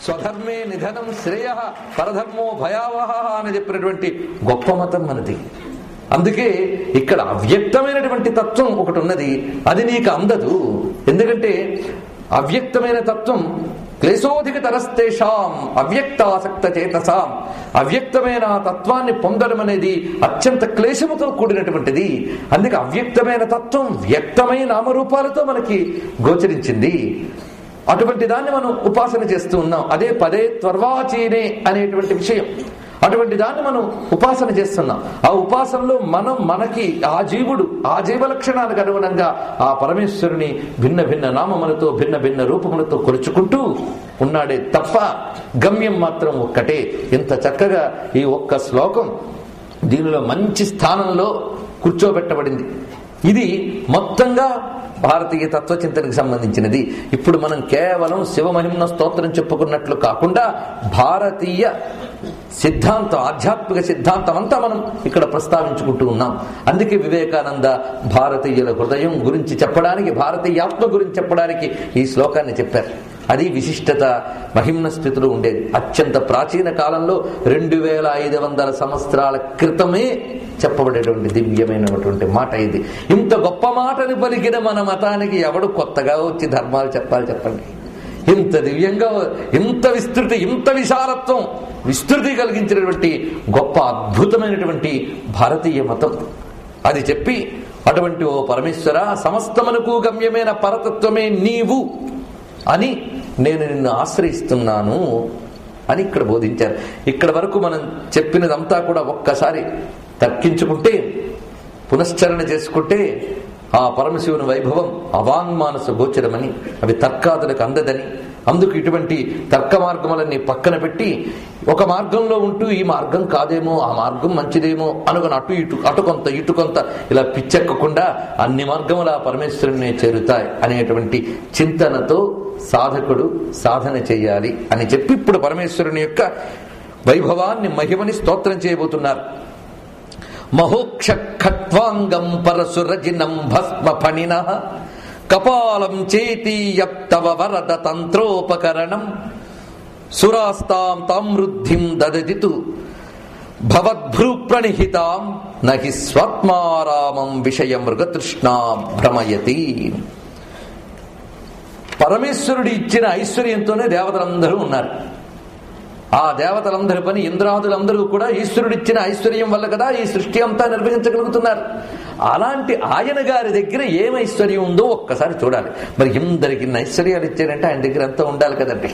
స్వధర్మే నిధనం శ్రేయ పరధర్మో భయావహ అని చెప్పినటువంటి గొప్ప మతం మనది అందుకే ఇక్కడ అవ్యక్తమైనటువంటి తత్వం ఒకటి ఉన్నది అది నీకు అందదు ఎందుకంటే అవ్యక్తమైన తత్వం క్లేశోధిక తరస్తేషాం అవ్యక్తాసక్త చేతసాం అవ్యక్తమైన ఆ తత్వాన్ని పొందడం అనేది అత్యంత క్లేశముతో కూడినటువంటిది అందుకే అవ్యక్తమైన తత్వం వ్యక్తమైన నామరూపాలతో మనకి గోచరించింది అటువంటి దాన్ని మనం ఉపాసన చేస్తూ ఉన్నాం అదే పదే త్వర్వాచీనే అనేటువంటి విషయం అటువంటి దాన్ని మనం ఉపాసన చేస్తున్నాం ఆ ఉపాసనలో మనం మనకి ఆ జీవుడు ఆ జీవ లక్షణాలకు అనుగుణంగా ఆ పరమేశ్వరుని భిన్న భిన్న నామములతో భిన్న భిన్న రూపములతో కొలుచుకుంటూ ఉన్నాడే తప్ప గమ్యం మాత్రం ఒక్కటే ఇంత చక్కగా ఈ ఒక్క శ్లోకం దీనిలో మంచి స్థానంలో కూర్చోబెట్టబడింది ఇది మొత్తంగా భారతీయ తత్వచింతనకు సంబంధించినది ఇప్పుడు మనం కేవలం శివమహిమ్న స్తోత్రం చెప్పుకున్నట్లు కాకుండా భారతీయ సిద్ధాంతం ఆధ్యాత్మిక సిద్ధాంతం అంతా మనం ఇక్కడ ప్రస్తావించుకుంటూ ఉన్నాం అందుకే వివేకానంద భారతీయుల హృదయం గురించి చెప్పడానికి భారతీయ ఆత్మ గురించి చెప్పడానికి ఈ శ్లోకాన్ని చెప్పారు అది విశిష్టత మహిమ్న స్థితిలో ఉండేది అత్యంత ప్రాచీన కాలంలో రెండు వేల ఐదు వందల సంవత్సరాల క్రితమే చెప్పబడేటువంటి దివ్యమైనటువంటి మాట ఇది ఇంత గొప్ప మాటని పలికిన మన మతానికి ఎవడు కొత్తగా వచ్చి ధర్మాలు చెప్పాలి చెప్పండి ఇంత దివ్యంగా ఇంత విస్తృతి ఇంత విశాలత్వం విస్తృతి కలిగించినటువంటి గొప్ప అద్భుతమైనటువంటి భారతీయ మతం అది చెప్పి అటువంటి ఓ పరమేశ్వర సమస్తమునకు గమ్యమైన పరతత్వమే నీవు అని నేను నిన్ను ఆశ్రయిస్తున్నాను అని ఇక్కడ బోధించారు ఇక్కడ వరకు మనం చెప్పినదంతా కూడా ఒక్కసారి తర్కించుకుంటే పునశ్చరణ చేసుకుంటే ఆ పరమశివుని వైభవం అవాంగ్మానస గోచరమని అవి తర్కాదులకు అందదని అందుకు ఇటువంటి తర్క మార్గములన్నీ పక్కన పెట్టి ఒక మార్గంలో ఉంటూ ఈ మార్గం కాదేమో ఆ మార్గం మంచిదేమో అనుకుని అటు ఇటు అటు కొంత ఇటు కొంత ఇలా పిచ్చెక్కకుండా అన్ని మార్గములు ఆ పరమేశ్వరుని చేరుతాయి అనేటువంటి చింతనతో సాధకుడు సాధన చేయాలి అని చెప్పి ఇప్పుడు పరమేశ్వరుని యొక్క వైభవాన్ని మహిమని స్తోత్రం చేయబోతున్నారు మహోక్ష ఖట్వాంగం పరశురజినం భస్మ ఫణిన కపాలం చేతీయప్తవ వరద తంత్రోపకరణం సురాస్తాం తామృద్ధిం దదదితు భవద్భ్రూప్రణిహితాం నహి స్వాత్మారామం విషయ మృగతృష్ణా భ్రమయతి పరమేశ్వరుడు ఇచ్చిన ఐశ్వర్యంతోనే దేవతలందరూ ఉన్నారు ఆ దేవతలందరి పని ఇంద్రాదులందరూ కూడా ఈశ్వరుడిచ్చిన ఐశ్వర్యం వల్ల కదా ఈ సృష్టి అంతా నిర్వహించగలుగుతున్నారు అలాంటి ఆయన గారి దగ్గర ఏం ఐశ్వర్యం ఉందో ఒక్కసారి చూడాలి మరి ఇందరికి ఇన్ని ఐశ్వర్యాలు ఇచ్చారంటే ఆయన దగ్గర అంతా ఉండాలి కదండి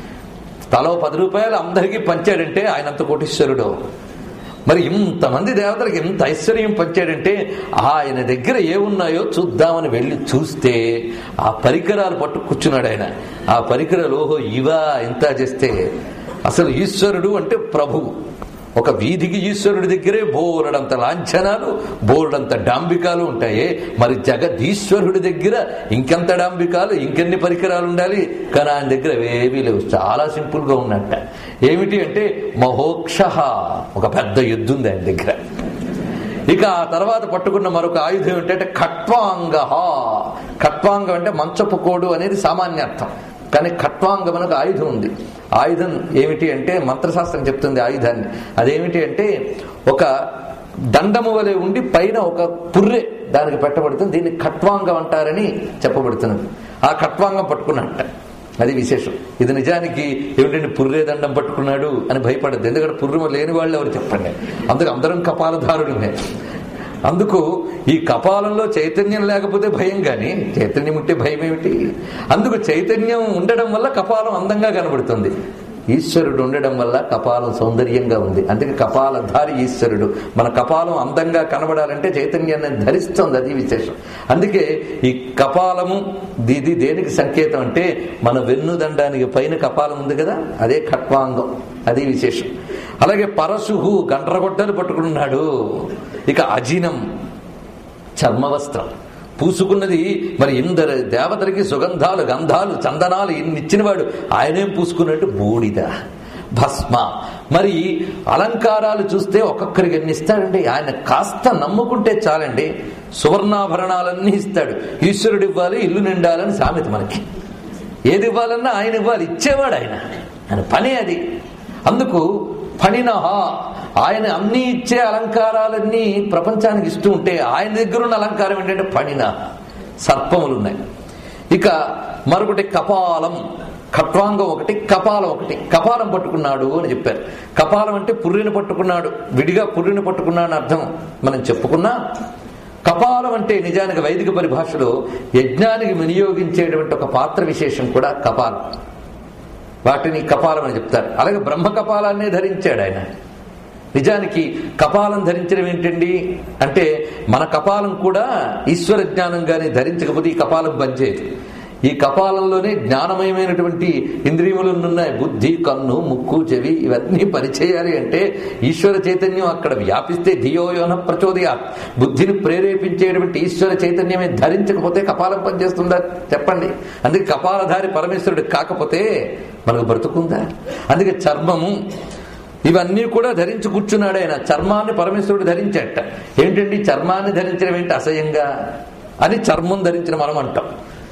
తలో పది రూపాయలు అందరికీ పంచాడంటే ఆయన అంత కోటీశ్వరుడు మరి ఇంతమంది దేవతలకు ఇంత ఐశ్వర్యం పంచాడంటే ఆయన దగ్గర ఏమున్నాయో చూద్దామని వెళ్ళి చూస్తే ఆ పరికరాలు పట్టు కూర్చున్నాడు ఆయన ఆ పరికరాలు ఓహో ఇవా ఇంత చేస్తే అసలు ఈశ్వరుడు అంటే ప్రభువు ఒక వీధికి ఈశ్వరుడి దగ్గరే బోలెడంత లాంఛనాలు బోలెడంత డాంబికాలు ఉంటాయి మరి జగదీశ్వరుడి దగ్గర ఇంకెంత డాంబికాలు ఇంకెన్ని పరికరాలు ఉండాలి కానీ ఆయన దగ్గర ఏవీ లేవు చాలా సింపుల్ గా ఉన్నట్ట ఏమిటి అంటే మహోక్ష ఒక పెద్ద ఎద్దు ఉంది ఆయన దగ్గర ఇక ఆ తర్వాత పట్టుకున్న మరొక ఆయుధం ఏంటంటే ఖట్వాంగ ఖట్వాంగం అంటే మంచపు కోడు అనేది సామాన్యార్థం కానీ ఖట్వాంగం అనకు ఆయుధం ఉంది ఆయుధం ఏమిటి అంటే మంత్రశాస్త్రం చెప్తుంది ఆయుధాన్ని అదేమిటి అంటే ఒక దండము వలె ఉండి పైన ఒక పుర్రె దానికి పెట్టబడుతుంది దీన్ని ఖట్వాంగం అంటారని చెప్పబడుతున్నది ఆ ఖట్వాంగం పట్టుకున్నట్ట అది విశేషం ఇది నిజానికి ఏమిటంటే పుర్రే దండం పట్టుకున్నాడు అని భయపడద్దు ఎందుకంటే పుర్రెమ లేని వాళ్ళు ఎవరు చెప్పండి అందుకు అందరం కపాలధారుడునే అందుకు ఈ కపాలంలో చైతన్యం లేకపోతే భయం కానీ చైతన్యం ఉంటే భయం ఏమిటి అందుకు చైతన్యం ఉండడం వల్ల కపాలం అందంగా కనబడుతుంది ఈశ్వరుడు ఉండడం వల్ల కపాలం సౌందర్యంగా ఉంది అందుకే కపాలధారి ఈశ్వరుడు మన కపాలం అందంగా కనబడాలంటే చైతన్యాన్ని ధరిస్తుంది అది విశేషం అందుకే ఈ కపాలము ఇది దేనికి సంకేతం అంటే మన వెన్నుదండానికి పైన కపాలం ఉంది కదా అదే ఖట్వాంగం అది విశేషం అలాగే పరశుహు గండ్రగొడ్డలు పట్టుకున్నాడు ఇక అజినం చర్మవస్త్రం పూసుకున్నది మరి ఇందరు దేవతలకి సుగంధాలు గంధాలు చందనాలు ఇన్ని ఇచ్చినవాడు ఆయనేం పూసుకున్నట్టు బూడిద భస్మ మరి అలంకారాలు చూస్తే ఒక్కొక్కరికి ఎన్ని ఇస్తాడండి ఆయన కాస్త నమ్ముకుంటే చాలండి సువర్ణాభరణాలన్నీ ఇస్తాడు ఈశ్వరుడు ఇవ్వాలి ఇల్లు నిండాలని సామెత మనకి ఏది ఇవ్వాలన్నా ఆయన ఇవ్వాలి ఇచ్చేవాడు ఆయన ఆయన పనే అది అందుకు ఫణినహ ఆయన అన్ని ఇచ్చే అలంకారాలన్నీ ప్రపంచానికి ఇస్తూ ఉంటే ఆయన దగ్గర ఉన్న అలంకారం ఏంటంటే ఫణిన సర్పములు ఉన్నాయి ఇక మరొకటి కపాలం ఖట్వాంగం ఒకటి కపాలం ఒకటి కపాలం పట్టుకున్నాడు అని చెప్పారు కపాలం అంటే పుర్రిని పట్టుకున్నాడు విడిగా పుర్రిని పట్టుకున్నాడు అని అర్థం మనం చెప్పుకున్నా కపాలం అంటే నిజానికి వైదిక పరిభాషలో యజ్ఞానికి వినియోగించేటువంటి ఒక పాత్ర విశేషం కూడా కపాలం వాటిని కపాలం అని చెప్తారు అలాగే బ్రహ్మ కపాలాన్నే ధరించాడు ఆయన నిజానికి కపాలం ధరించడం ఏంటండి అంటే మన కపాలం కూడా ఈశ్వర జ్ఞానంగానే ధరించకపోతే ఈ కపాలం పనిచేయదు ఈ కపాలంలోనే జ్ఞానమయమైనటువంటి ఇంద్రియములు ఉన్నాయి బుద్ధి కన్ను ముక్కు చెవి ఇవన్నీ పనిచేయాలి అంటే ఈశ్వర చైతన్యం అక్కడ వ్యాపిస్తే ధియోయోన ప్రచోదయా బుద్ధిని ప్రేరేపించేటువంటి ఈశ్వర చైతన్యమే ధరించకపోతే కపాలం పనిచేస్తుందా చెప్పండి అందుకే కపాలధారి పరమేశ్వరుడు కాకపోతే మనకు బ్రతుకుందా అందుకే చర్మము ఇవన్నీ కూడా ధరించి కూర్చున్నాడు ఆయన చర్మాన్ని పరమేశ్వరుడు ధరించాట ఏంటండి చర్మాన్ని ధరించడం ఏంటి అసహ్యంగా అని చర్మం ధరించిన మనం అంటాం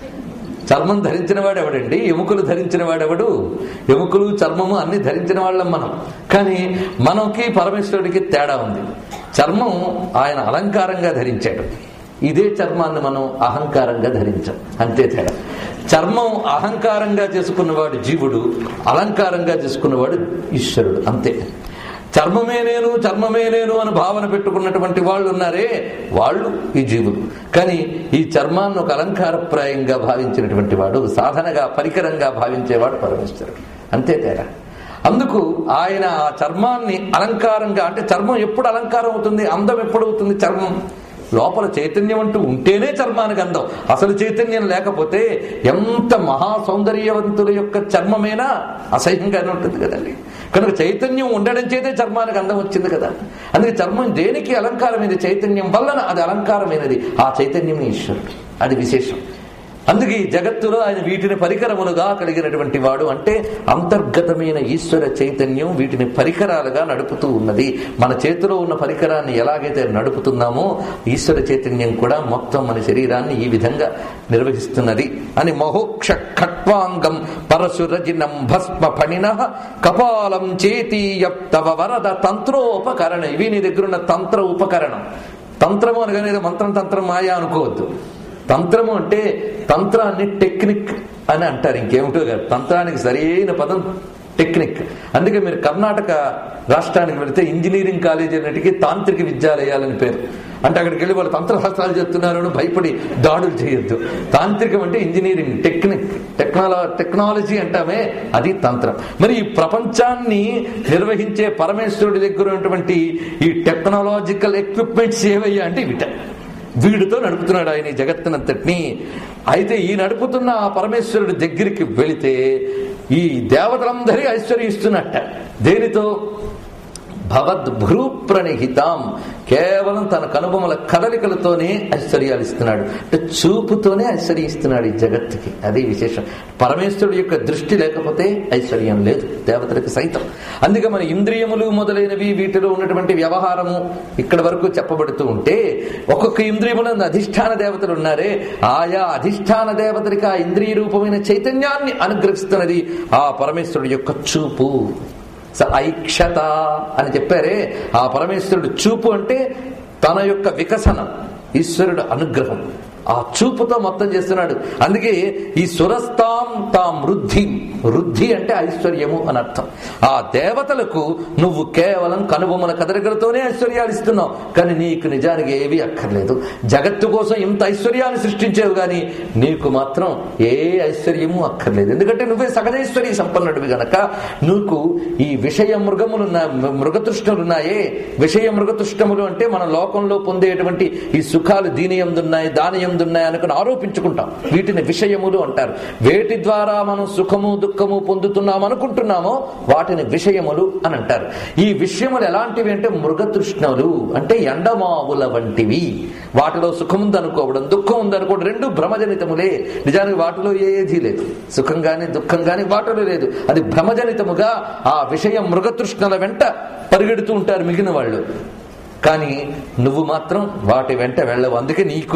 చర్మం ధరించిన వాడెవడండి ఎముకలు ధరించిన వాడెవడు ఎముకలు చర్మము అన్ని ధరించిన వాళ్ళం మనం కానీ మనకి పరమేశ్వరుడికి తేడా ఉంది చర్మం ఆయన అలంకారంగా ధరించాడు ఇదే చర్మాన్ని మనం అహంకారంగా ధరించాం అంతే తేడా చర్మం అహంకారంగా చేసుకున్నవాడు జీవుడు అలంకారంగా చేసుకున్నవాడు ఈశ్వరుడు అంతే చర్మమే నేను చర్మమే నేను అని భావన పెట్టుకున్నటువంటి వాళ్ళు ఉన్నారే వాళ్ళు ఈ జీవులు కానీ ఈ చర్మాన్ని ఒక అలంకారప్రాయంగా భావించినటువంటి వాడు సాధనగా పరికరంగా భావించేవాడు పరమేశ్వరుడు అంతే తేడా అందుకు ఆయన ఆ చర్మాన్ని అలంకారంగా అంటే చర్మం ఎప్పుడు అలంకారం అవుతుంది అందం ఎప్పుడు అవుతుంది చర్మం లోపల చైతన్యం అంటూ ఉంటేనే చర్మానికి అందం అసలు చైతన్యం లేకపోతే ఎంత మహా సౌందర్యవంతుల యొక్క చర్మమైనా అసహ్యంగానే ఉంటుంది కదండి కనుక చైతన్యం ఉండడం చేతే చర్మానికి అందం వచ్చింది కదా అందుకే చర్మం దేనికి అలంకారమైనది చైతన్యం వలన అది అలంకారమైనది ఆ చైతన్యం ఈశ్వరుడు అది విశేషం అందుకే ఈ జగత్తులో ఆయన వీటిని పరికరములుగా కలిగినటువంటి వాడు అంటే అంతర్గతమైన ఈశ్వర చైతన్యం వీటిని పరికరాలుగా నడుపుతూ ఉన్నది మన చేతిలో ఉన్న పరికరాన్ని ఎలాగైతే నడుపుతున్నామో ఈశ్వర చైతన్యం కూడా మొత్తం మన శరీరాన్ని ఈ విధంగా నిర్వహిస్తున్నది అని మహోక్ష ఖట్వాంగం పరశురజినం భస్మ ఫణిన కపాలం చేతీయప్తవ వరద తంత్రోపకరణ ఇవి నీ దగ్గరున్న తంత్ర ఉపకరణం తంత్రము అనగానే ఏదో మంత్రం తంత్రం మాయా అనుకోవద్దు తంత్రము అంటే తంత్రాన్ని టెక్నిక్ అని అంటారు ఇంకేమిటో కాదు తంత్రానికి సరైన పదం టెక్నిక్ అందుకే మీరు కర్ణాటక రాష్ట్రానికి వెళితే ఇంజనీరింగ్ కాలేజీ అన్నిటికీ తాంత్రిక విద్యాలయాలని పేరు అంటే అక్కడికి వెళ్ళి వాళ్ళు తంత్రశాస్త్రాలు చెప్తున్నారు అని భయపడి దాడులు చేయొద్దు తాంత్రికం అంటే ఇంజనీరింగ్ టెక్నిక్ టెక్నాల టెక్నాలజీ అంటామే అది తంత్రం మరి ఈ ప్రపంచాన్ని నిర్వహించే పరమేశ్వరుడి దగ్గర ఉన్నటువంటి ఈ టెక్నాలజికల్ ఎక్విప్మెంట్స్ ఏవయ్యా అంటే విట వీడితో నడుపుతున్నాడు ఆయన ఈ జగత్తునంతటిని అయితే ఈ నడుపుతున్న ఆ పరమేశ్వరుడి దగ్గరికి వెళితే ఈ దేవతలందరి ఐశ్వర్యం ఇస్తున్నట్ట దేనితో భవద్భ్రూప్రణిహితాం కేవలం తన కనుబొమల కదలికలతోనే ఐశ్వర్యాలు ఇస్తున్నాడు అంటే చూపుతోనే ఐశ్వర్యం ఇస్తున్నాడు ఈ జగత్తుకి అదే విశేషం పరమేశ్వరుడు యొక్క దృష్టి లేకపోతే ఐశ్వర్యం లేదు దేవతలకు సైతం అందుకే మన ఇంద్రియములు మొదలైనవి వీటిలో ఉన్నటువంటి వ్యవహారము ఇక్కడ వరకు చెప్పబడుతూ ఉంటే ఒక్కొక్క ఇంద్రియములందు అధిష్టాన దేవతలు ఉన్నారే ఆయా అధిష్టాన దేవతలకి ఆ ఇంద్రియ రూపమైన చైతన్యాన్ని అనుగ్రహిస్తున్నది ఆ పరమేశ్వరుడు యొక్క చూపు స ఐక్షత అని చెప్పారే ఆ పరమేశ్వరుడు చూపు అంటే తన యొక్క వికసనం ఈశ్వరుడు అనుగ్రహం ఆ చూపుతో మొత్తం చేస్తున్నాడు అందుకే ఈ సురస్తాం తాం వృద్ధి వృద్ధి అంటే ఐశ్వర్యము అని అర్థం ఆ దేవతలకు నువ్వు కేవలం కనుబొమ్మల కదలికలతోనే ఐశ్వర్యాలు ఇస్తున్నావు కానీ నీకు నిజానికి ఏవి అక్కర్లేదు జగత్తు కోసం ఇంత ఐశ్వర్యాన్ని సృష్టించేవు కానీ నీకు మాత్రం ఏ ఐశ్వర్యము అక్కర్లేదు ఎందుకంటే నువ్వే సగజైశ్వర్య సంపన్నుడివి గనక నీకు ఈ విషయ మృగములున్న మృగతృష్ణులున్నాయే విషయ మృగతృష్ణములు అంటే మన లోకంలో పొందేటువంటి ఈ సుఖాలు దీని ఎందున్నాయి దాని ఎందున్నాయి అనుకుని ఆరోపించుకుంటాం వీటిని విషయములు అంటారు వేటి ద్వారా మనం సుఖము దుఃఖము పొందుతున్నాం అనుకుంటున్నామో వాటిని విషయములు అని అంటారు ఈ విషయములు ఎలాంటివి అంటే మృగతృష్ణులు అంటే ఎండమావుల వంటివి వాటిలో సుఖం ఉందనుకోవడం దుఃఖం ఉందనుకోవడం రెండు భ్రమజనితములే నిజానికి వాటిలో ఏదీ లేదు సుఖం గాని దుఃఖం గాని వాటిలో లేదు అది భ్రమజనితముగా ఆ విషయం మృగతృష్ణల వెంట పరిగెడుతూ ఉంటారు మిగిలిన వాళ్ళు కానీ నువ్వు మాత్రం వాటి వెంట వెళ్ళవు అందుకే నీకు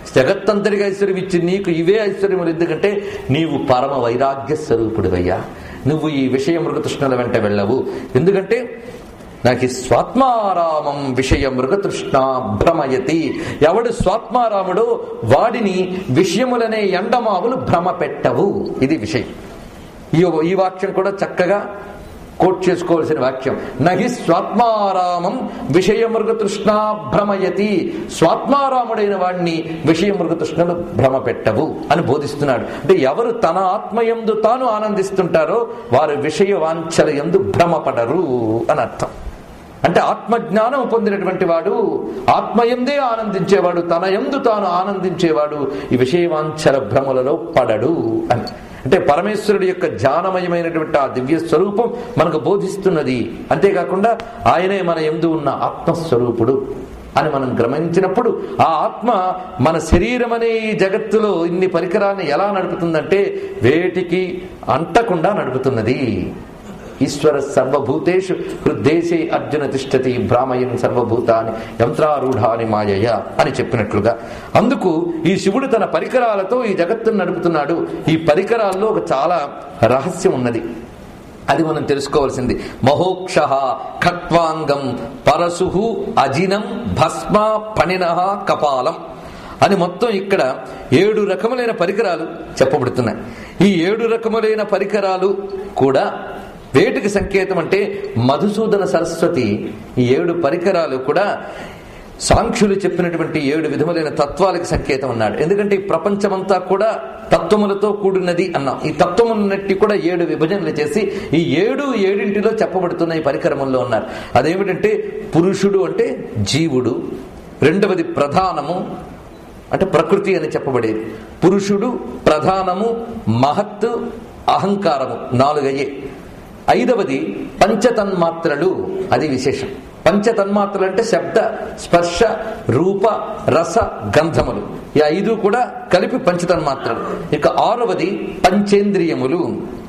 జగత్తంతరిగా ఐశ్వర్యం ఇచ్చి నీకు ఇవే ఐశ్వర్యములు ఎందుకంటే నీవు పరమ వైరాగ్య స్వరూపుడివయ్యా నువ్వు ఈ విషయ మృగతృష్ణల వెంట వెళ్ళవు ఎందుకంటే నాకు ఈ స్వాత్మారామం విషయ మృగతృష్ణ భ్రమయతి ఎవడు స్వాత్మారాముడో వాడిని విషయములనే ఎండమావులు భ్రమ పెట్టవు ఇది విషయం ఈ ఈ వాక్యం కూడా చక్కగా కోట్ చేసుకోవాల్సిన వాక్యం నహి స్వాత్మారామం విషయ మృగతృష్ణ భ్రమయతి స్వాత్మారాముడైన వాడిని విషయ మృగతృష్ణలు భ్రమ పెట్టవు అని బోధిస్తున్నాడు అంటే ఎవరు తన ఆత్మయందు తాను ఆనందిస్తుంటారో వారు విషయ వాంఛల ఎందు భ్రమపడరు అని అర్థం అంటే ఆత్మజ్ఞానం పొందినటువంటి వాడు ఆత్మయందే ఆనందించేవాడు తన ఎందు తాను ఆనందించేవాడు ఈ విషయవాంఛల భ్రమలలో పడడు అని అంటే పరమేశ్వరుడి యొక్క ధ్యానమయమైనటువంటి ఆ దివ్య స్వరూపం మనకు బోధిస్తున్నది అంతేకాకుండా ఆయనే మన ఎందు ఉన్న ఆత్మస్వరూపుడు అని మనం గమనించినప్పుడు ఆ ఆత్మ మన శరీరం అనే ఈ జగత్తులో ఇన్ని పరికరాన్ని ఎలా నడుపుతుందంటే వేటికి అంటకుండా నడుపుతున్నది ఈశ్వర సర్వభూతేషు హృద్దేశే అర్జున తిష్టతి భ్రామయం సర్వభూతాన్ని యంత్రారూఢాని మాయయ అని చెప్పినట్లుగా అందుకు ఈ శివుడు తన పరికరాలతో ఈ జగత్తును నడుపుతున్నాడు ఈ పరికరాల్లో ఒక చాలా రహస్యం ఉన్నది అది మనం తెలుసుకోవాల్సింది మహోక్ష ఖట్వాంగం పరశు అజినం భస్మ పణిన కపాలం అని మొత్తం ఇక్కడ ఏడు రకములైన పరికరాలు చెప్పబడుతున్నాయి ఈ ఏడు రకములైన పరికరాలు కూడా వేటికి సంకేతం అంటే మధుసూదన సరస్వతి ఈ ఏడు పరికరాలు కూడా సాంఖ్యులు చెప్పినటువంటి ఏడు విధములైన తత్వాలకు సంకేతం అన్నాడు ఎందుకంటే ఈ ప్రపంచమంతా కూడా తత్వములతో కూడినది అన్నాం ఈ తత్వములన్నిటి కూడా ఏడు విభజనలు చేసి ఈ ఏడు ఏడింటిలో చెప్పబడుతున్న ఈ పరికరముల్లో ఉన్నారు అదేమిటంటే పురుషుడు అంటే జీవుడు రెండవది ప్రధానము అంటే ప్రకృతి అని చెప్పబడేది పురుషుడు ప్రధానము మహత్తు అహంకారము నాలుగయ్యే ఐదవది పంచతన్మాత్రలు అది విశేషం పంచతన్మాత్రలు అంటే శబ్ద స్పర్శ రూప రస గంధములు ఈ ఐదు కూడా కలిపి పంచతన్మాత్రలు ఇక ఆరవది పంచేంద్రియములు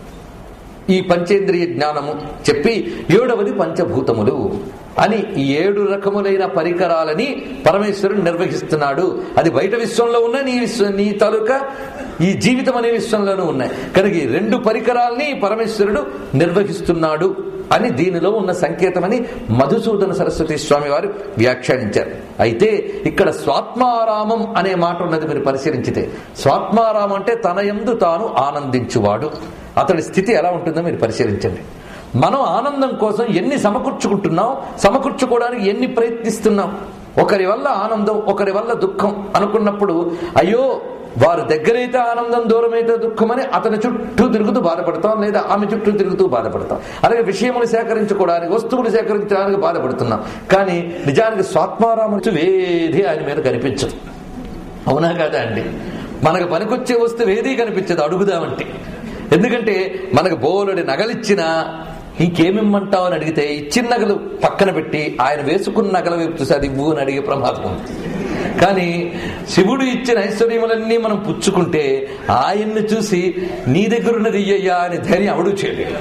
ఈ పంచేంద్రియ జ్ఞానము చెప్పి ఏడవది పంచభూతములు అని ఈ ఏడు రకములైన పరికరాలని పరమేశ్వరుడు నిర్వహిస్తున్నాడు అది బయట విశ్వంలో ఉన్న నీ విశ్వం నీ తాలూకా ఈ జీవితం అనే విశ్వంలోనూ ఉన్నాయి కనుక ఈ రెండు పరికరాల్ని పరమేశ్వరుడు నిర్వహిస్తున్నాడు అని దీనిలో ఉన్న సంకేతమని మధుసూదన సరస్వతి స్వామి వారు వ్యాఖ్యానించారు అయితే ఇక్కడ స్వాత్మారామం అనే మాట ఉన్నది మీరు పరిశీలించితే స్వాత్మారామం అంటే తన ఎందు తాను ఆనందించువాడు అతడి స్థితి ఎలా ఉంటుందో మీరు పరిశీలించండి మనం ఆనందం కోసం ఎన్ని సమకూర్చుకుంటున్నాం సమకూర్చుకోవడానికి ఎన్ని ప్రయత్నిస్తున్నాం ఒకరి వల్ల ఆనందం ఒకరి వల్ల దుఃఖం అనుకున్నప్పుడు అయ్యో వారి దగ్గరైతే ఆనందం దూరమైతే దుఃఖమని అతని చుట్టూ తిరుగుతూ బాధపడతాం లేదా ఆమె చుట్టూ తిరుగుతూ బాధపడతాం అలాగే విషయములు సేకరించుకోవడానికి వస్తువులు సేకరించడానికి బాధపడుతున్నాం కానీ నిజానికి స్వాత్మారాముడు వేది ఆయన మీద కనిపించదు అవునా కాదా అండి మనకు పనికొచ్చే వస్తువు ఏదీ కనిపించదు అడుగుదామంటే ఎందుకంటే మనకు బోలుడి నగలిచ్చినా ఇంకేమిమ్మంటావు అని అడిగితే ఇచ్చిన నగలు పక్కన పెట్టి ఆయన వేసుకున్న నగల వైపు చూసి అది ఇవ్వు అని అడిగే ప్రమాదం ఉంది కానీ శివుడు ఇచ్చిన ఐశ్వర్యములన్నీ మనం పుచ్చుకుంటే ఆయన్ని చూసి నీ దగ్గర ఉన్నది ఇయ్యయ్యా అని ధైర్యం అవడు చేయలేడు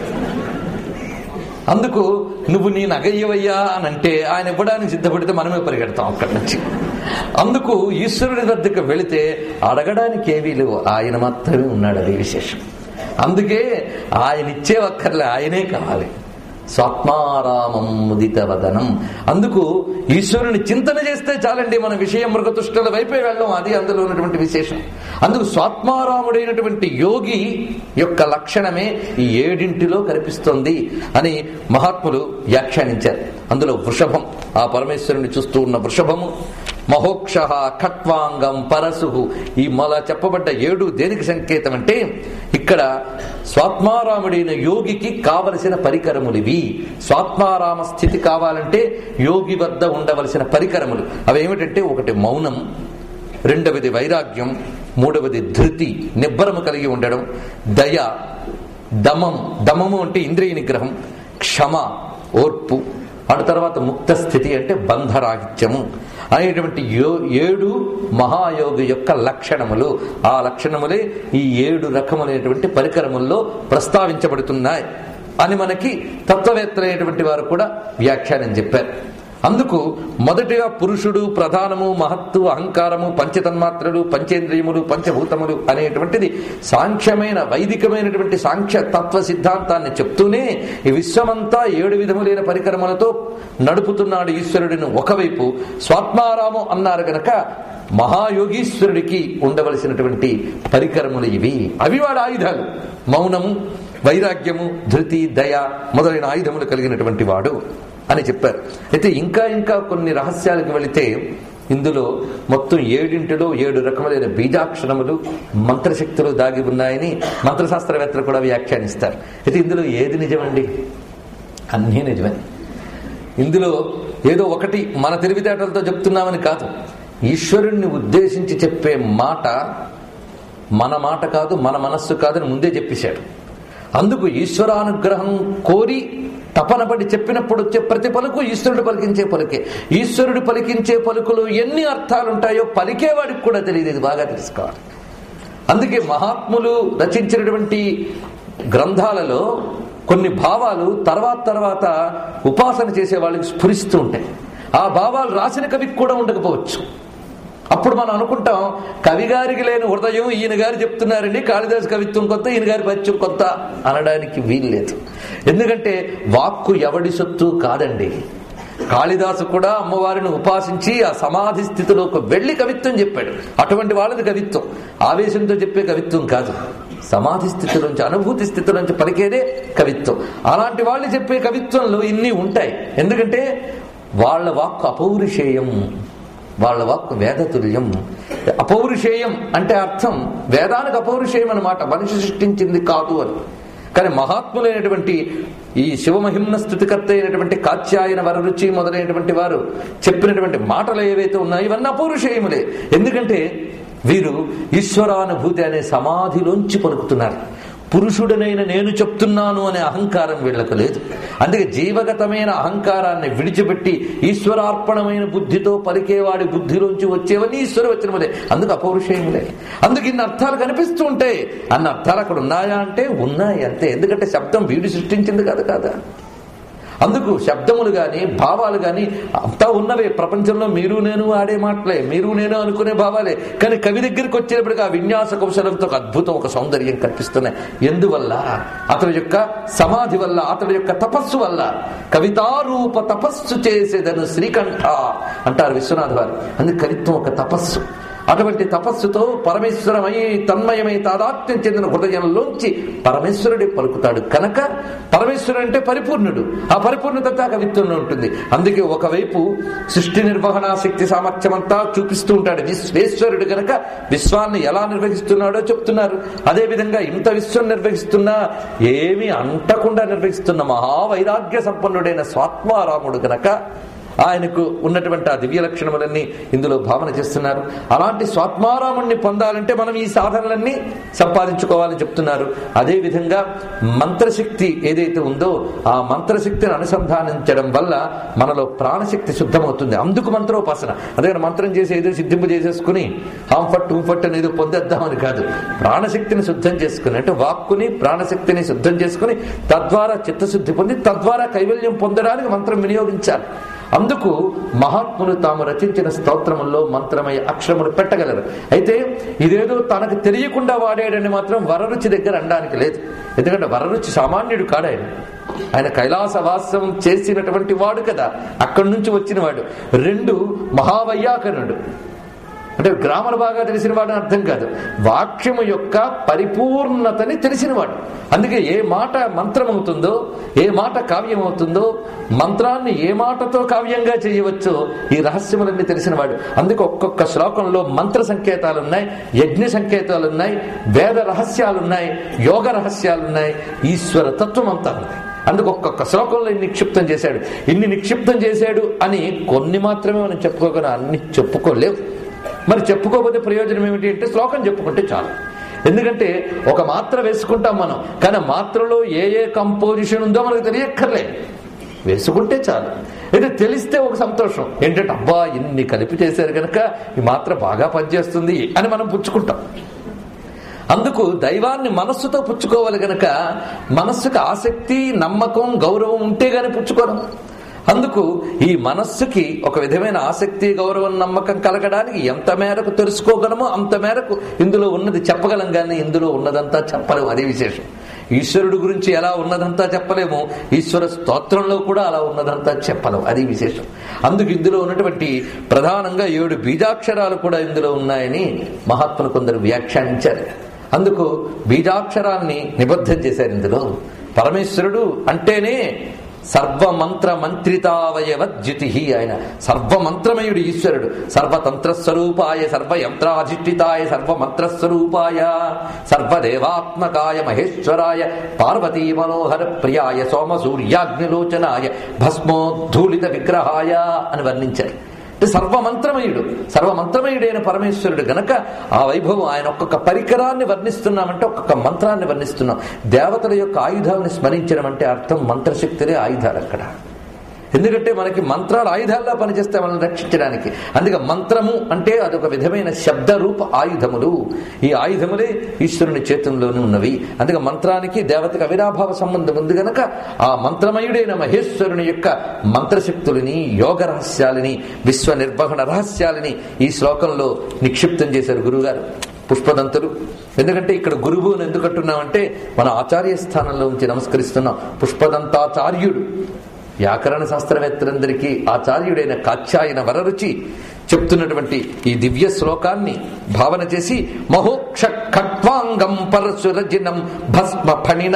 అందుకు నువ్వు నీ నగయ్యవయ్యా అని అంటే ఆయన ఇవ్వడానికి సిద్ధపడితే మనమే పరిగెడతాం అక్కడి నుంచి అందుకు ఈశ్వరుడి వద్దకు వెళితే అడగడానికి ఏవీ లేవు ఆయన మాత్రమే ఉన్నాడు అది విశేషం అందుకే ఆయన ఇచ్చే ఒక్కర్లే ఆయనే కావాలి స్వాత్మారామం ముదిత వదనం అందుకు ఈశ్వరుని చింతన చేస్తే చాలండి మన విషయం మృగతుష్టుల వైపే వెళ్ళం అది అందులో ఉన్నటువంటి విశేషం అందుకు స్వాత్మారాముడైనటువంటి యోగి యొక్క లక్షణమే ఈ ఏడింటిలో కనిపిస్తుంది అని మహాత్ములు వ్యాఖ్యానించారు అందులో వృషభం ఆ పరమేశ్వరుని చూస్తూ ఉన్న వృషభము మహోక్ష ఖట్వాంగం పరశు ఈ మొల చెప్పబడ్డ ఏడు దేనికి సంకేతం అంటే ఇక్కడ స్వాత్మారాముడైన యోగికి కావలసిన పరికరములివి స్వాత్మారామ స్థితి కావాలంటే యోగి వద్ద ఉండవలసిన పరికరములు అవేమిటంటే ఒకటి మౌనం రెండవది వైరాగ్యం మూడవది ధృతి నిబ్బరము కలిగి ఉండడం దయ దమం దమము అంటే ఇంద్రియ నిగ్రహం క్షమ ఓర్పు అటు తర్వాత ముక్త స్థితి అంటే బంధరాహిత్యము అనేటువంటి యో ఏడు మహాయోగి యొక్క లక్షణములు ఆ లక్షణములే ఈ ఏడు రకములైనటువంటి పరికరముల్లో ప్రస్తావించబడుతున్నాయి అని మనకి తత్వవేత్తలైనటువంటి వారు కూడా వ్యాఖ్యానం చెప్పారు అందుకు మొదటిగా పురుషుడు ప్రధానము మహత్తు అహంకారము పంచతన్మాత్రలు పంచేంద్రియములు పంచభూతములు అనేటువంటిది సాంఖ్యమైన వైదికమైనటువంటి సాంఖ్య తత్వ సిద్ధాంతాన్ని చెప్తూనే ఈ విశ్వమంతా ఏడు విధములైన పరికరములతో నడుపుతున్నాడు ఈశ్వరుడిని ఒకవైపు స్వాత్మారామం అన్నారు గనక మహాయోగీశ్వరుడికి ఉండవలసినటువంటి పరికరములు ఇవి అవి వాడు ఆయుధాలు మౌనము వైరాగ్యము ధృతి దయ మొదలైన ఆయుధములు కలిగినటువంటి వాడు అని చెప్పారు అయితే ఇంకా ఇంకా కొన్ని రహస్యాలకు వెళితే ఇందులో మొత్తం ఏడింటిలో ఏడు రకములైన బీజాక్షరములు మంత్రశక్తులు దాగి ఉన్నాయని మంత్రశాస్త్రవేత్తలు కూడా వ్యాఖ్యానిస్తారు అయితే ఇందులో ఏది నిజమండి అన్నీ నిజమే ఇందులో ఏదో ఒకటి మన తెలివితేటలతో చెప్తున్నామని కాదు ఈశ్వరుణ్ణి ఉద్దేశించి చెప్పే మాట మన మాట కాదు మన మనస్సు కాదని ముందే చెప్పేశాడు అందుకు ఈశ్వరానుగ్రహం కోరి తపనపడి చెప్పినప్పుడు వచ్చే ప్రతి పలుకు ఈశ్వరుడు పలికించే పలుకే ఈశ్వరుడు పలికించే పలుకులు ఎన్ని అర్థాలు ఉంటాయో పలికేవాడికి కూడా తెలియదు ఇది బాగా తెలుసుకోవాలి అందుకే మహాత్ములు రచించినటువంటి గ్రంథాలలో కొన్ని భావాలు తర్వాత తర్వాత ఉపాసన చేసే వాళ్ళకి స్ఫురిస్తూ ఉంటాయి ఆ భావాలు రాసిన కవికి కూడా ఉండకపోవచ్చు అప్పుడు మనం అనుకుంటాం కవి గారికి లేని హృదయం ఈయన గారు చెప్తున్నారండి కాళిదాసు కవిత్వం కొత్త ఈయన గారి పద్యం కొత్త అనడానికి వీల్లేదు ఎందుకంటే వాక్కు ఎవడి సొత్తు కాదండి కాళిదాసు కూడా అమ్మవారిని ఉపాసించి ఆ సమాధి స్థితిలోకి వెళ్లి కవిత్వం చెప్పాడు అటువంటి వాళ్ళది కవిత్వం ఆవేశంతో చెప్పే కవిత్వం కాదు సమాధి స్థితి నుంచి అనుభూతి స్థితి నుంచి పలికేదే కవిత్వం అలాంటి వాళ్ళు చెప్పే కవిత్వంలో ఇన్ని ఉంటాయి ఎందుకంటే వాళ్ళ వాక్కు అపౌరుషేయం వాళ్ళ వాక్కు వేదతుల్యం అపౌరుషేయం అంటే అర్థం వేదానికి అపౌరుషేయం అనమాట మనిషి సృష్టించింది కాదు అని కానీ మహాత్ములైనటువంటి ఈ శివమహిమ్న స్థుతికర్త అయినటువంటి కాత్యాయన వరరుచి మొదలైనటువంటి వారు చెప్పినటువంటి మాటలు ఏవైతే ఉన్నాయో ఇవన్నీ అపౌరుషేయములే ఎందుకంటే వీరు ఈశ్వరానుభూతి అనే సమాధిలోంచి పలుకుతున్నారు పురుషుడనైన నేను చెప్తున్నాను అనే అహంకారం వీళ్లకు లేదు అందుకే జీవగతమైన అహంకారాన్ని విడిచిపెట్టి ఈశ్వరార్పణమైన బుద్ధితో పలికేవాడి బుద్ధిలోంచి వచ్చేవన్నీ ఈశ్వర వచ్చినములే అందుకు అపౌరుషేయములే అందుకు ఇన్ని అర్థాలు కనిపిస్తూ ఉంటాయి అన్న అర్థాలు అక్కడ ఉన్నాయా అంటే ఉన్నాయి అంతే ఎందుకంటే శబ్దం వీడు సృష్టించింది కాదు కాదా అందుకు శబ్దములు గాని భావాలు గాని అంతా ఉన్నవే ప్రపంచంలో మీరు నేను ఆడే మాటలే మీరు నేను అనుకునే భావాలే కానీ కవి దగ్గరికి వచ్చేటప్పటికి ఆ విన్యాస కౌశలంతో ఒక అద్భుతం ఒక సౌందర్యం కనిపిస్తున్నాయి ఎందువల్ల అతని యొక్క సమాధి వల్ల అతని యొక్క తపస్సు వల్ల కవితారూప తపస్సు చేసేదను శ్రీకంఠ అంటారు విశ్వనాథ్ వారు అందుకు కవిత్వం ఒక తపస్సు అటువంటి తపస్సుతో పరమేశ్వరమై తన్మయమై తాదాత్మ్యం చెందిన హృదయంలోంచి పరమేశ్వరుడే పలుకుతాడు కనుక పరమేశ్వరుడు అంటే పరిపూర్ణుడు ఆ పరిపూర్ణత కవిత్వంలో ఉంటుంది అందుకే ఒకవైపు సృష్టి నిర్వహణ శక్తి సామర్థ్యం అంతా చూపిస్తూ ఉంటాడు విశ్వేశ్వరుడు గనక విశ్వాన్ని ఎలా నిర్వహిస్తున్నాడో చెప్తున్నారు అదే విధంగా ఇంత విశ్వం నిర్వహిస్తున్నా ఏమీ అంటకుండా నిర్వహిస్తున్న మహావైరాగ్య సంపన్నుడైన స్వాత్మారాముడు గనక ఆయనకు ఉన్నటువంటి ఆ దివ్య లక్షణములన్నీ ఇందులో భావన చేస్తున్నారు అలాంటి స్వాత్మారాముణ్ణి పొందాలంటే మనం ఈ సాధనలన్నీ సంపాదించుకోవాలని చెప్తున్నారు అదే విధంగా మంత్రశక్తి ఏదైతే ఉందో ఆ మంత్రశక్తిని అనుసంధానించడం వల్ల మనలో ప్రాణశక్తి శుద్ధమవుతుంది అందుకు మంత్రోపాసన అందుకని మంత్రం చేసి ఏదో సిద్ధింపు చేసేసుకుని హాంఫట్ టూఫట్ అనేది పొందేద్దామని కాదు ప్రాణశక్తిని శుద్ధం చేసుకుని అంటే వాక్కుని ప్రాణశక్తిని శుద్ధం చేసుకుని తద్వారా చిత్తశుద్ధి పొంది తద్వారా కైవల్యం పొందడానికి మంత్రం వినియోగించాలి అందుకు మహాత్ములు తాము రచించిన స్తోత్రముల్లో మంత్రమయ అక్షరములు పెట్టగలరు అయితే ఇదేదో తనకు తెలియకుండా వాడాడని మాత్రం వరరుచి దగ్గర అనడానికి లేదు ఎందుకంటే వరరుచి సామాన్యుడు కాడాయన ఆయన కైలాసవాసం చేసినటువంటి వాడు కదా అక్కడి నుంచి వచ్చిన వాడు రెండు మహావైయాకరుడు అంటే గ్రామర్ బాగా తెలిసినవాడు అని అర్థం కాదు వాక్యము యొక్క పరిపూర్ణతని తెలిసినవాడు అందుకే ఏ మాట మంత్రం అవుతుందో ఏ మాట కావ్యం అవుతుందో మంత్రాన్ని ఏ మాటతో కావ్యంగా చేయవచ్చో ఈ రహస్యములన్నీ తెలిసినవాడు అందుకే ఒక్కొక్క శ్లోకంలో మంత్ర సంకేతాలు ఉన్నాయి యజ్ఞ సంకేతాలు ఉన్నాయి వేద రహస్యాలు ఉన్నాయి యోగ రహస్యాలు ఉన్నాయి ఈశ్వర తత్వం అంతా ఉంది అందుకు ఒక్కొక్క శ్లోకంలో ఇన్ని నిక్షిప్తం చేశాడు ఇన్ని నిక్షిప్తం చేశాడు అని కొన్ని మాత్రమే మనం చెప్పుకోకుండా అన్ని చెప్పుకోలేవు మరి చెప్పుకోకపోతే ప్రయోజనం ఏమిటి అంటే శ్లోకం చెప్పుకుంటే చాలు ఎందుకంటే ఒక మాత్ర వేసుకుంటాం మనం కానీ మాత్రలో ఏ ఏ కంపోజిషన్ ఉందో మనకు తెలియక్కర్లే వేసుకుంటే చాలు అయితే తెలిస్తే ఒక సంతోషం ఏంటంటే అబ్బా ఇన్ని కలిపి చేశారు కనుక ఈ మాత్ర బాగా పనిచేస్తుంది అని మనం పుచ్చుకుంటాం అందుకు దైవాన్ని మనస్సుతో పుచ్చుకోవాలి గనక మనస్సుకు ఆసక్తి నమ్మకం గౌరవం ఉంటే గాని పుచ్చుకోవడం అందుకు ఈ మనస్సుకి ఒక విధమైన ఆసక్తి గౌరవం నమ్మకం కలగడానికి ఎంత మేరకు తెలుసుకోగలమో అంత మేరకు ఇందులో ఉన్నది చెప్పగలం కానీ ఇందులో ఉన్నదంతా చెప్పలేము అదే విశేషం ఈశ్వరుడు గురించి ఎలా ఉన్నదంతా చెప్పలేము ఈశ్వర స్తోత్రంలో కూడా అలా ఉన్నదంతా చెప్పలేము అది విశేషం అందుకు ఇందులో ఉన్నటువంటి ప్రధానంగా ఏడు బీజాక్షరాలు కూడా ఇందులో ఉన్నాయని మహాత్ములు కొందరు వ్యాఖ్యానించారు అందుకు బీజాక్షరాల్ని నిబద్ధం చేశారు ఇందులో పరమేశ్వరుడు అంటేనే సర్వమంత్ర మంత్రితావయవ జ్యుతి ఆయన సర్వమంత్రమయుడు ఈశ్వరుడు సర్వతంత్రస్వరూపాయ సర్వయంత్రాధిష్ఠితాయ సర్వమంత్రస్వరూపాయ సర్వదేవాత్మకాయ మహేశ్వరాయ పార్వతీ మనోహర ప్రియాయ సోమ సూర్యాగ్నిలోచనాయ భస్మోద్ధూళిత విగ్రహాయ అని వర్ణించారు అంటే సర్వమంత్రమయుడు సర్వమంత్రమయుడైన పరమేశ్వరుడు గనక ఆ వైభవం ఆయన ఒక్కొక్క పరికరాన్ని వర్ణిస్తున్నామంటే ఒక్కొక్క మంత్రాన్ని వర్ణిస్తున్నాం దేవతల యొక్క ఆయుధాలను స్మరించడం అంటే అర్థం మంత్రశక్తులే ఆయుధాలు అక్కడ ఎందుకంటే మనకి మంత్రాలు ఆయుధాల్లో పనిచేస్తే మనల్ని రక్షించడానికి అందుకే మంత్రము అంటే అదొక విధమైన శబ్ద రూప ఆయుధములు ఈ ఆయుధములే ఈశ్వరుని చేతుల్లోనే ఉన్నవి అందుకే మంత్రానికి దేవతకి అవినాభావ సంబంధం ఉంది గనక ఆ మంత్రమయుడైన మహేశ్వరుని యొక్క మంత్రశక్తులని యోగ రహస్యాలని విశ్వ నిర్వహణ రహస్యాలని ఈ శ్లోకంలో నిక్షిప్తం చేశారు గురువుగారు పుష్పదంతులు ఎందుకంటే ఇక్కడ గురువు అని ఎందుకు అంటున్నామంటే మన ఆచార్య స్థానంలో ఉంచి నమస్కరిస్తున్నాం పుష్పదంతాచార్యుడు వ్యాకరణ శాస్త్రవేత్తలందరికీ ఆచార్యుడైన కాచ్యాయన వరరుచి చెప్తున్నటువంటి ఈ దివ్య శ్లోకాన్ని భావన చేసి మహోక్ష ఖట్వాంగం పరశురజినం భస్మ ఫణిన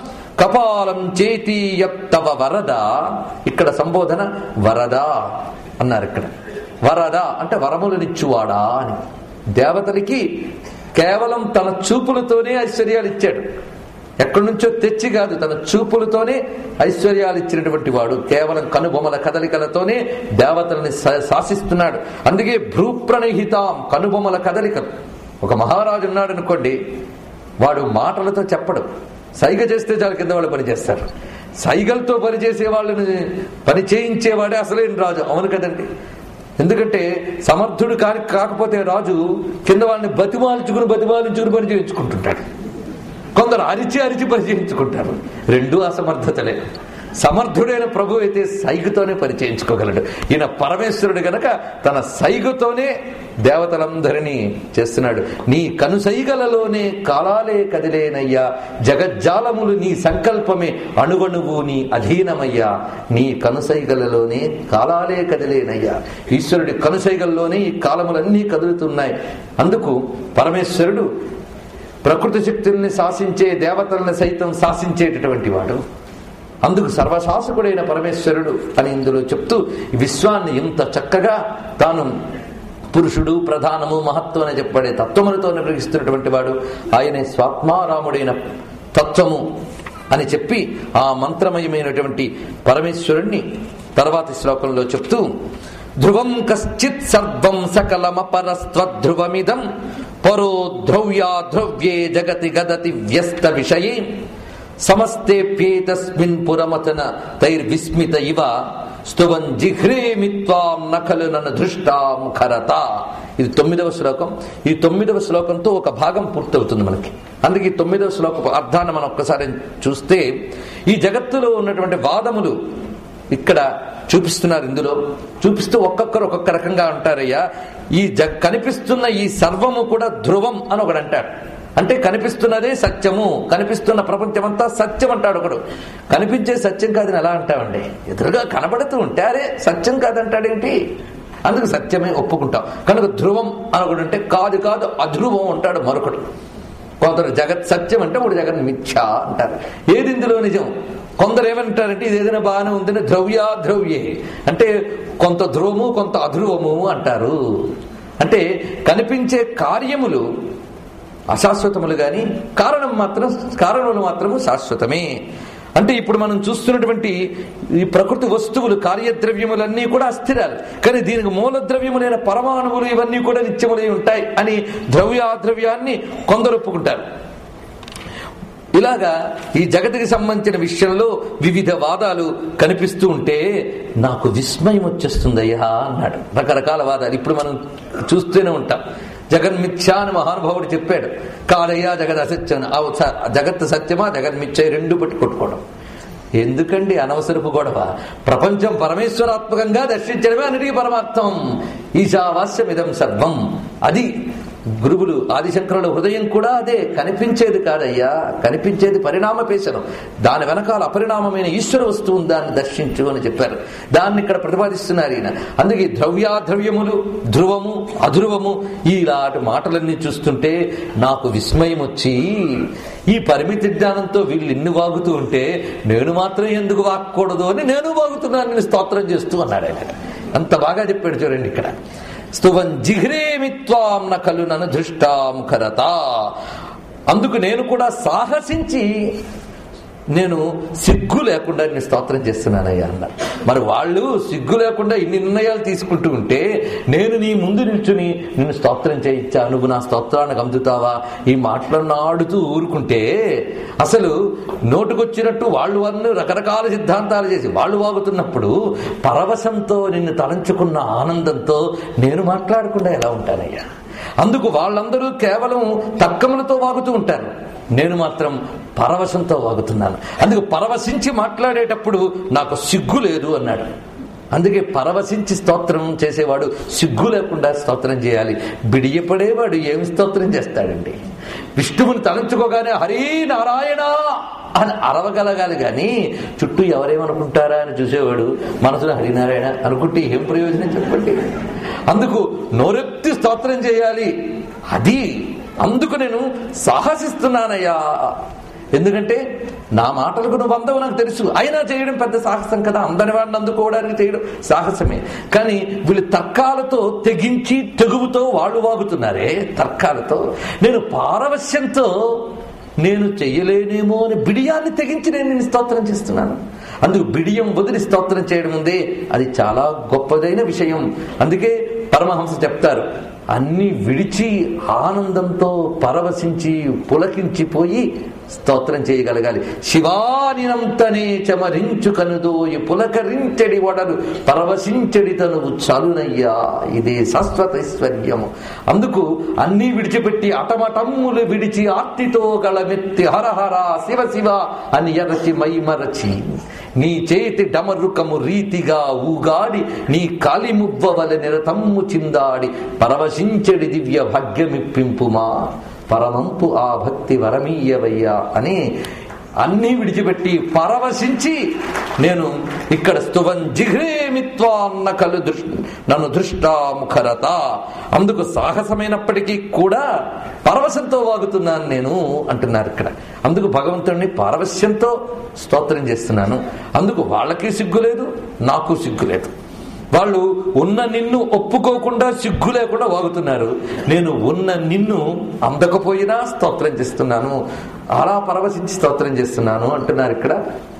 కపాలం చేతీయత్తవ వరద ఇక్కడ సంబోధన వరద అన్నారు ఇక్కడ వరద అంటే వరములనిచ్చువాడా అని దేవతలకి కేవలం తన చూపులతోనే ఐశ్వర్యాలు ఇచ్చాడు ఎక్కడి నుంచో తెచ్చి కాదు తన చూపులతోనే ఐశ్వర్యాలు ఇచ్చినటువంటి వాడు కేవలం కనుబొమల కదలికలతోనే దేవతల్ని శా- శాసిస్తున్నాడు అందుకే భ్రూప్రణహితాం కనుబొమల కదలికలు ఒక మహారాజు ఉన్నాడు అనుకోండి వాడు మాటలతో చెప్పడు సైగ చేస్తే చాలు కింద వాళ్ళు పనిచేస్తారు సైగలతో పనిచేసే వాళ్ళని పని చేయించేవాడే అసలేం రాజు అవును కదండి ఎందుకంటే సమర్థుడు కాని కాకపోతే రాజు కింద వాళ్ళని బతిమాల్చుకుని బతిమాలించుకుని పని చేయించుకుంటుంటాడు కొందరు అరిచి అరిచి పని చేయించుకుంటారు రెండూ అసమర్థతలే సమర్థుడైన ప్రభు అయితే సైగుతోనే పని చేయించుకోగలడు ఈయన పరమేశ్వరుడు గనక తన సైగుతోనే దేవతలందరినీ చేస్తున్నాడు నీ కనుసైగలలోనే కాలాలే కదిలేనయ్యా జగజ్జాలములు నీ సంకల్పమే అణువణువు నీ అధీనమయ్యా నీ కనుసైగలలోనే కాలాలే కదిలేనయ్యా ఈశ్వరుడి కనుసైగల్లోనే ఈ కాలములన్నీ కదులుతున్నాయి అందుకు పరమేశ్వరుడు ప్రకృతి శక్తుల్ని శాసించే దేవతల్ని సైతం శాసించేటటువంటి వాడు అందుకు సర్వశాసకుడైన పరమేశ్వరుడు అని ఇందులో చెప్తూ ఈ విశ్వాన్ని ఇంత చక్కగా తాను పురుషుడు ప్రధానము మహత్వం అని చెప్పబడే తత్వములతో నిర్వహిస్తున్నటువంటి వాడు ఆయనే స్వాత్మారాముడైన తత్వము అని చెప్పి ఆ మంత్రమయమైనటువంటి పరమేశ్వరుణ్ణి తర్వాతి శ్లోకంలో చెప్తూ ధ్రువం కశ్చిత్ సర్వం సకలమపరస్త్వధ్రువమిదం పరో ధ్రవ్యా ధ్రవ్యే జగతి గదతి వ్యస్త విషయే సమస్తేప్యేతస్మిన్ పురమతన తైర్విస్మిత ఇవ స్తువం జిఘ్రేమిత్వాం నఖలు నన్ను ధృష్టాం ఖరత ఇది తొమ్మిదవ శ్లోకం ఈ తొమ్మిదవ శ్లోకంతో ఒక భాగం పూర్తవుతుంది మనకి అందుకే ఈ తొమ్మిదవ శ్లోకపు అర్థాన్ని మనం ఒక్కసారి చూస్తే ఈ జగత్తులో ఉన్నటువంటి వాదములు ఇక్కడ చూపిస్తున్నారు ఇందులో చూపిస్తూ ఒక్కొక్కరు ఒక్కొక్క రకంగా అంటారయ్యా ఈ జ కనిపిస్తున్న ఈ సర్వము కూడా ధ్రువం అని ఒకడు అంటాడు అంటే కనిపిస్తున్నదే సత్యము కనిపిస్తున్న ప్రపంచమంతా సత్యం అంటాడు ఒకడు కనిపించే సత్యం కాదని ఎలా అంటామండి ఎదురుగా కనబడుతూ ఉంటే అరే సత్యం కాదంటాడేంటి అందుకు సత్యమే ఒప్పుకుంటాం కనుక ధ్రువం అని ఒకడు అంటే కాదు కాదు అధ్రువం అంటాడు మరొకడు కొందరు జగత్ సత్యం అంటే ఒకడు జగన్ మిథ్య అంటారు ఏది ఇందులో నిజం కొందరు ఏమంటారంటే ఇది ఏదైనా బాగానే ఉందని ద్రవ్యా ద్రవ్యే అంటే కొంత ధ్రువము కొంత అధ్రువము అంటారు అంటే కనిపించే కార్యములు అశాశ్వతములు గాని కారణం మాత్రం కారణములు మాత్రము శాశ్వతమే అంటే ఇప్పుడు మనం చూస్తున్నటువంటి ఈ ప్రకృతి వస్తువులు కార్యద్రవ్యములన్నీ కూడా అస్థిరాలు కానీ దీనికి మూల ద్రవ్యములైన పరమాణువులు ఇవన్నీ కూడా నిత్యములై ఉంటాయి అని ద్రవ్యాద్రవ్యాన్ని కొందరు ఒప్పుకుంటారు ఇలాగా ఈ జగతికి సంబంధించిన విషయంలో వివిధ వాదాలు కనిపిస్తూ ఉంటే నాకు విస్మయం వచ్చేస్తుందయ్యా అన్నాడు రకరకాల వాదాలు ఇప్పుడు మనం చూస్తూనే ఉంటాం జగన్మిథ్య అని మహానుభావుడు చెప్పాడు కాదయ్యా జగత్ అసత్యం ఆ స- జగత్ సత్యమా జగన్మిథ్య రెండు పట్టి కొట్టుకోవడం ఎందుకండి అనవసరపు గొడవ ప్రపంచం పరమేశ్వరాత్మకంగా దర్శించడమే అన్నిటికీ పరమార్థం ఈశావాస్యమిదం సర్వం అది గురువులు ఆదిశంకరుల హృదయం కూడా అదే కనిపించేది కాదయ్యా కనిపించేది పరిణామ పేశనం దాని వెనకాల అపరిణామమైన ఈశ్వర వస్తువు దాన్ని దర్శించు అని చెప్పారు దాన్ని ఇక్కడ ప్రతిపాదిస్తున్నారు ఈయన అందుకే ద్రవ్యాద్రవ్యములు ధ్రువము అధ్రువము ఇలాంటి మాటలన్నీ చూస్తుంటే నాకు విస్మయం వచ్చి ఈ పరిమితి జ్ఞానంతో వీళ్ళు ఇన్ని వాగుతూ ఉంటే నేను మాత్రం ఎందుకు వాక్కూడదు అని నేను వాగుతున్నాను నేను స్తోత్రం చేస్తూ అన్నాడు ఆయన అంత బాగా చెప్పాడు చూడండి ఇక్కడ స్తువం జిహ్రేమిత్వాం నకలు నన్ను ధృష్టాం కరత అందుకు నేను కూడా సాహసించి నేను సిగ్గు లేకుండా నేను స్తోత్రం చేస్తున్నానయ్యా అన్నారు మరి వాళ్ళు సిగ్గు లేకుండా ఇన్ని నిర్ణయాలు తీసుకుంటూ ఉంటే నేను నీ ముందు నిల్చుని నిన్ను స్తోత్రం చేయించా నువ్వు నా స్తోత్రానికి అందుతావా ఈ మాటలను ఆడుతూ ఊరుకుంటే అసలు నోటుకొచ్చినట్టు వాళ్ళు వాళ్ళు రకరకాల సిద్ధాంతాలు చేసి వాళ్ళు వాగుతున్నప్పుడు పరవశంతో నిన్ను తలంచుకున్న ఆనందంతో నేను మాట్లాడకుండా ఎలా ఉంటానయ్యా అందుకు వాళ్ళందరూ కేవలం తర్కములతో వాగుతూ ఉంటారు నేను మాత్రం పరవశంతో వాగుతున్నాను అందుకు పరవశించి మాట్లాడేటప్పుడు నాకు సిగ్గు లేదు అన్నాడు అందుకే పరవశించి స్తోత్రం చేసేవాడు సిగ్గు లేకుండా స్తోత్రం చేయాలి బిడియపడేవాడు ఏమి స్తోత్రం చేస్తాడండి విష్ణువుని తలంచుకోగానే హరి నారాయణ అని అరవగలగాలి కానీ చుట్టూ ఎవరేమనుకుంటారా అని చూసేవాడు మనసులో హరినారాయణ అనుకుంటే ఏం ప్రయోజనం చెప్పండి అందుకు నోరెత్తి స్తోత్రం చేయాలి అది అందుకు నేను సాహసిస్తున్నానయ్యా ఎందుకంటే నా మాటలకు నువ్వు అందవు నాకు తెలుసు అయినా చేయడం పెద్ద సాహసం కదా అందని వాడిని అందుకోవడానికి చేయడం సాహసమే కానీ వీళ్ళు తర్కాలతో తెగించి తెగువుతో వాళ్ళు వాగుతున్నారే తర్కాలతో నేను పారవశ్యంతో నేను చెయ్యలేనేమో అని బిడియాన్ని తెగించి నేను నిన్ను స్తోత్రం చేస్తున్నాను అందుకు బిడియం వదిలి స్తోత్రం చేయడం ఉందే అది చాలా గొప్పదైన విషయం అందుకే పరమహంస చెప్తారు అన్ని విడిచి ఆనందంతో పరవశించి పులకించిపోయి స్తోత్రం చేయగలగాలి శివానినంతనే చమరించు కనుదోయి పులకరించడి వడలు పరవశించడి తనువు చాలునయ్యా ఇదే శాశ్వతైశ్వర్యము అందుకు అన్నీ విడిచిపెట్టి అటమటమ్ములు విడిచి ఆర్తితో గళమెత్తి హరహర శివ శివ అని ఎరచి మైమరచి నీ చేతి డమరుకము రీతిగా ఊగాడి నీ కాలిమువ్వవల నిరతమ్ము చిందాడి పరవశించడి దివ్య భాగ్యమిప్పింపుమా పరమంపు ఆ భక్తి వరమీయవయ్యా అని అన్నీ విడిచిపెట్టి పరవశించి నేను ఇక్కడ స్తువం జిహ్రేమిత్వాన్న కలు దృష్ నన్ను దృష్టాముఖరత అందుకు సాహసమైనప్పటికీ కూడా పరవశంతో వాగుతున్నాను నేను అంటున్నారు ఇక్కడ అందుకు భగవంతుడిని పారవశ్యంతో స్తోత్రం చేస్తున్నాను అందుకు వాళ్ళకి సిగ్గు లేదు నాకు సిగ్గు లేదు వాళ్ళు ఉన్న నిన్ను ఒప్పుకోకుండా సిగ్గు లేకుండా వాగుతున్నారు నేను ఉన్న నిన్ను అందకపోయినా స్తోత్రం చేస్తున్నాను అలా పరవశించి స్తోత్రం చేస్తున్నాను అంటున్నారు ఇక్కడ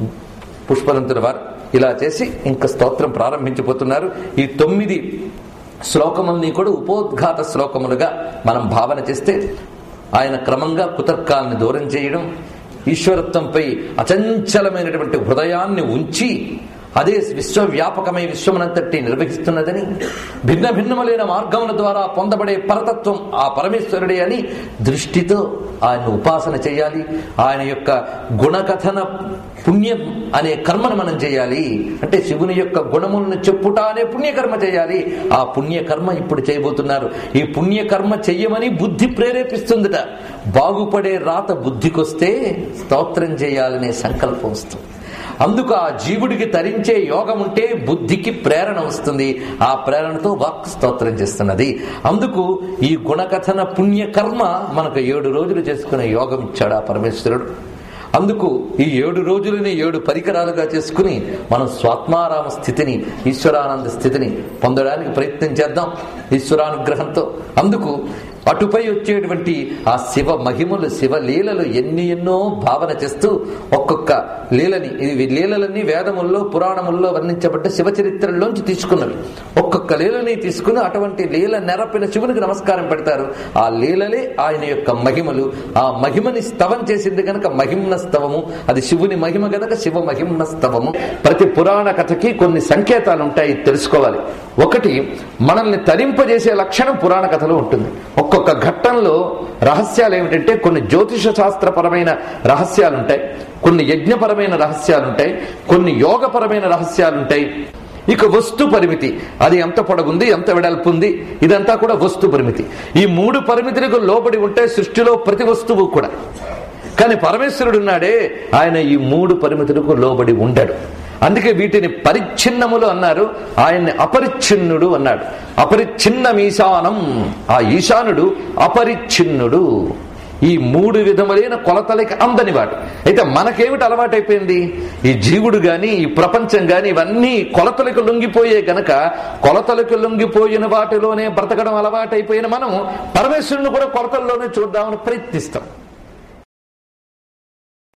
పుష్పదంతుల వారు ఇలా చేసి ఇంకా స్తోత్రం ప్రారంభించిపోతున్నారు ఈ తొమ్మిది శ్లోకముల్ని కూడా ఉపోద్ఘాత శ్లోకములుగా మనం భావన చేస్తే ఆయన క్రమంగా కుతర్కాల్ని దూరం చేయడం ఈశ్వరత్వంపై అచంచలమైనటువంటి హృదయాన్ని ఉంచి అదే విశ్వవ్యాపకమై విశ్వమనంతటి నిర్వహిస్తున్నదని భిన్న భిన్నములైన మార్గముల ద్వారా పొందబడే పరతత్వం ఆ పరమేశ్వరుడే అని దృష్టితో ఆయన ఉపాసన చేయాలి ఆయన యొక్క గుణకథన పుణ్యం అనే కర్మను మనం చేయాలి అంటే శివుని యొక్క గుణములను చెప్పుట అనే పుణ్యకర్మ చేయాలి ఆ పుణ్యకర్మ ఇప్పుడు చేయబోతున్నారు ఈ పుణ్యకర్మ చెయ్యమని బుద్ధి ప్రేరేపిస్తుందట బాగుపడే రాత బుద్ధికొస్తే స్తోత్రం చేయాలనే సంకల్పం వస్తుంది అందుకు ఆ జీవుడికి తరించే యోగం ఉంటే బుద్ధికి ప్రేరణ వస్తుంది ఆ ప్రేరణతో వాక్ స్తోత్రం చేస్తున్నది అందుకు ఈ గుణకథన పుణ్యకర్మ మనకు ఏడు రోజులు చేసుకునే యోగం ఇచ్చాడు ఆ పరమేశ్వరుడు అందుకు ఈ ఏడు రోజులని ఏడు పరికరాలుగా చేసుకుని మనం స్వాత్మారామ స్థితిని ఈశ్వరానంద స్థితిని పొందడానికి ప్రయత్నం చేద్దాం ఈశ్వరానుగ్రహంతో అందుకు అటుపై వచ్చేటువంటి ఆ శివ మహిమలు శివ లీలలు ఎన్ని ఎన్నో భావన చేస్తూ ఒక్కొక్క లీలని ఇవి లీలలన్నీ వేదముల్లో పురాణముల్లో వర్ణించబడ్డ శివ చరిత్రలోంచి తీసుకున్నవి ఒక్కొక్క లీలని తీసుకుని అటువంటి లీల నెరపిన శివునికి నమస్కారం పెడతారు ఆ లీలలే ఆయన యొక్క మహిమలు ఆ మహిమని స్తవం చేసింది కనుక మహిమ్న స్తవము అది శివుని మహిమ గనక శివ మహిమ్న స్తవము ప్రతి పురాణ కథకి కొన్ని సంకేతాలు ఉంటాయి తెలుసుకోవాలి ఒకటి మనల్ని తరింపజేసే లక్షణం పురాణ కథలో ఉంటుంది ఒక్క ఒక్కొక్క ఘట్టంలో రహస్యాలు ఏమిటంటే కొన్ని జ్యోతిష శాస్త్రపరమైన రహస్యాలుంటాయి కొన్ని యజ్ఞపరమైన రహస్యాలుంటాయి కొన్ని యోగపరమైన రహస్యాలుంటాయి ఇక వస్తు పరిమితి అది ఎంత పొడగుంది ఎంత వెడల్పు ఉంది ఇదంతా కూడా వస్తు పరిమితి ఈ మూడు పరిమితులకు లోబడి ఉంటే సృష్టిలో ప్రతి వస్తువు కూడా కానీ పరమేశ్వరుడు ఉన్నాడే ఆయన ఈ మూడు పరిమితులకు లోబడి ఉండడు అందుకే వీటిని పరిచ్ఛిన్నములు అన్నారు ఆయన్ని అపరిచ్ఛిన్నుడు అన్నాడు అపరిచ్ఛిన్నం ఈశానం ఆ ఈశానుడు అపరిచ్ఛిన్నుడు ఈ మూడు విధములైన కొలతలకి అందని వాడు అయితే మనకేమిటి అలవాటైపోయింది ఈ జీవుడు గాని ఈ ప్రపంచం గాని ఇవన్నీ కొలతలకు లొంగిపోయే గనక కొలతలకు లొంగిపోయిన వాటిలోనే బ్రతకడం అలవాటైపోయిన మనం పరమేశ్వరుని కూడా కొలతల్లోనే చూద్దామని ప్రయత్నిస్తాం